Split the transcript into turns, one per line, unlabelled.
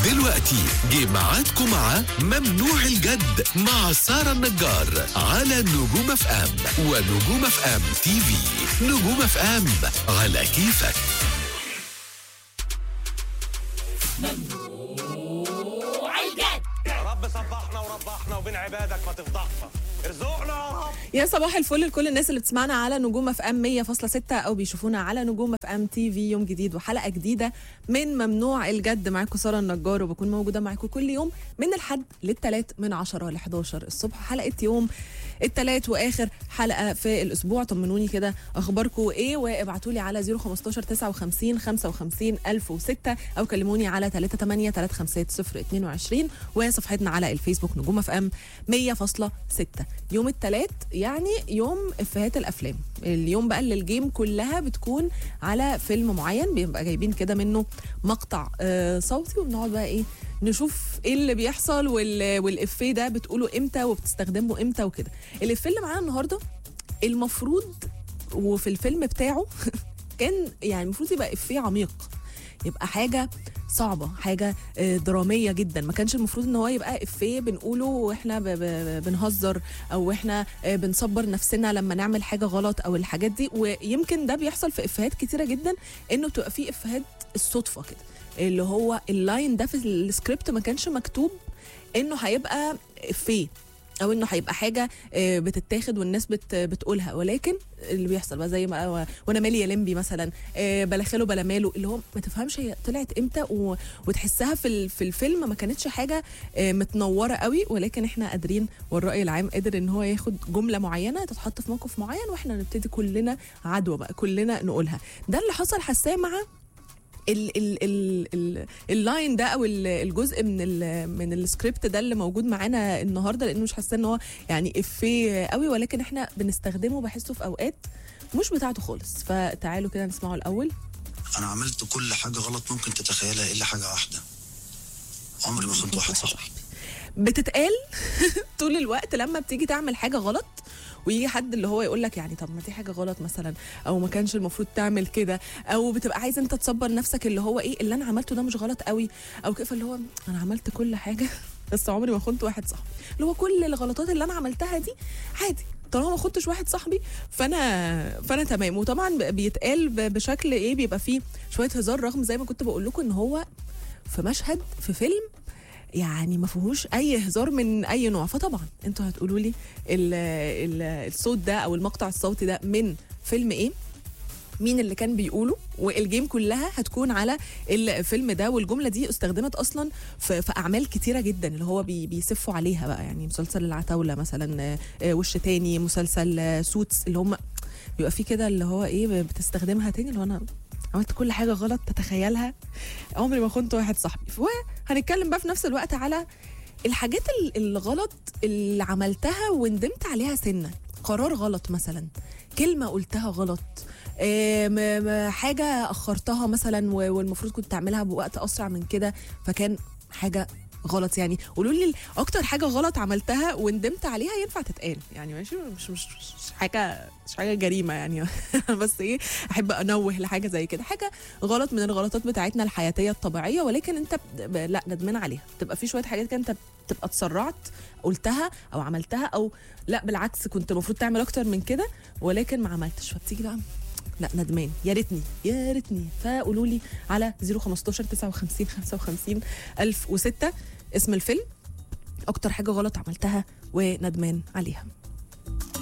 دلوقتي جه ميعادكم مع ممنوع الجد مع سارة النجار على نجوم اف ام ونجوم اف ام تي في نجوم اف ام على كيفك
يا رب صبحنا وربحنا وبين عبادك ما تفضحنا ارزقنا يا رب
يا صباح الفل لكل الناس اللي بتسمعنا على نجوم اف ام 100.6 او بيشوفونا على نجوم اف ام تي في يوم جديد وحلقه جديده من ممنوع الجد معاكم ساره النجار وبكون موجوده معاكم كل يوم من الحد للثلاث من 10 ل 11 الصبح حلقه يوم الثلاث واخر حلقه في الاسبوع طمنوني كده اخباركم ايه وابعتوا لي على 015 59 55 1006 او كلموني على 38 350 022 وصفحتنا على الفيسبوك نجوم اف ام 100.6 يوم الثلاث يعني يوم افيهات الافلام اليوم بقى اللي الجيم كلها بتكون على فيلم معين بيبقى جايبين كده منه مقطع آه صوتي وبنقعد بقى ايه نشوف ايه اللي بيحصل وال... والافيه ده بتقوله امتى وبتستخدمه امتى وكده الافيه اللي معانا النهارده المفروض وفي الفيلم بتاعه كان يعني المفروض يبقى افيه عميق يبقى حاجه صعبه حاجه آه، دراميه جدا ما كانش المفروض ان هو يبقى افيه بنقوله واحنا ب- ب- بنهزر او احنا آه، بنصبر نفسنا لما نعمل حاجه غلط او الحاجات دي ويمكن ده بيحصل في افيهات كتيره جدا انه بتبقى في افيهات الصدفه كده اللي هو اللاين ده في السكريبت ما كانش مكتوب انه هيبقى افيه او انه هيبقى حاجه آه، بتتاخد والناس بت بتقولها ولكن اللي بيحصل بقى زي ما وانا مالي يا لمبي مثلا آه، بلاخله بلا ماله اللي هو ما تفهمش هي طلعت امتى و... وتحسها في ال- في الفيلم ما كانتش حاجه آه، متنوره قوي ولكن احنا قادرين والراي العام قادر ان هو ياخد جمله معينه تتحط في موقف معين واحنا نبتدي كلنا عدوى بقى كلنا نقولها ده اللي حصل حساه مع ال ال ال ال اللاين ده او ال- الجزء من ال من السكريبت ده اللي موجود معانا النهارده لانه مش حاسه ان هو يعني افيه قوي ولكن احنا بنستخدمه بحسه في اوقات مش بتاعته خالص فتعالوا كده نسمعه الاول
انا عملت كل حاجه غلط ممكن تتخيلها الا حاجه واحده عمري ما كنت واحد صاحبي
بتتقال طول الوقت لما بتيجي تعمل حاجه غلط ويجي حد اللي هو يقول لك يعني طب ما دي حاجه غلط مثلا او ما كانش المفروض تعمل كده او بتبقى عايز انت تصبر نفسك اللي هو ايه اللي انا عملته ده مش غلط قوي او كيف اللي هو انا عملت كل حاجه بس عمري ما خنت واحد صاحبي اللي هو كل الغلطات اللي انا عملتها دي عادي طالما ما خدتش واحد صاحبي فانا فانا تمام وطبعا ب- بيتقال ب- بشكل ايه بيبقى فيه شويه هزار رغم زي ما كنت بقول لكم ان هو في مشهد في فيلم يعني ما فيهوش اي هزار من اي نوع فطبعا انتوا هتقولوا لي ال ال الصوت ده او المقطع الصوتي ده من فيلم ايه مين اللي كان بيقوله والجيم كلها هتكون على الفيلم ده والجمله دي استخدمت اصلا في, في اعمال كتيره جدا اللي هو بي بيسفوا عليها بقى يعني مسلسل العتاوله مثلا آه، آه، وش تاني مسلسل آه، سوتس اللي هم بيبقى في كده اللي هو ايه بتستخدمها تاني اللي هو انا عملت كل حاجه غلط تتخيلها عمري ما كنت واحد صاحبي وهنتكلم بقى في نفس الوقت على الحاجات ال- الغلط اللي عملتها وندمت عليها سنه قرار غلط مثلا كلمه قلتها غلط آم، آم، حاجه اخرتها مثلا و- والمفروض كنت تعملها بوقت اسرع من كده فكان حاجه غلط يعني قولوا لي اكتر حاجه غلط عملتها وندمت عليها ينفع تتقال يعني ماشي مش مش مش حاجه مش حاجه جريمه يعني بس ايه احب انوه لحاجه زي كده حاجه غلط من الغلطات بتاعتنا الحياتيه الطبيعيه ولكن انت ب- ب- لا ندمان عليها تبقى في شويه حاجات كده انت تبقى اتسرعت قلتها او عملتها او لا بالعكس كنت المفروض تعمل اكتر من كده ولكن ما عملتش فبتيجي بقى لا ندمان يا ريتني يا ريتني فقولوا لي على 015 59 55 1006 اسم الفيلم اكتر حاجه غلط عملتها وندمان عليها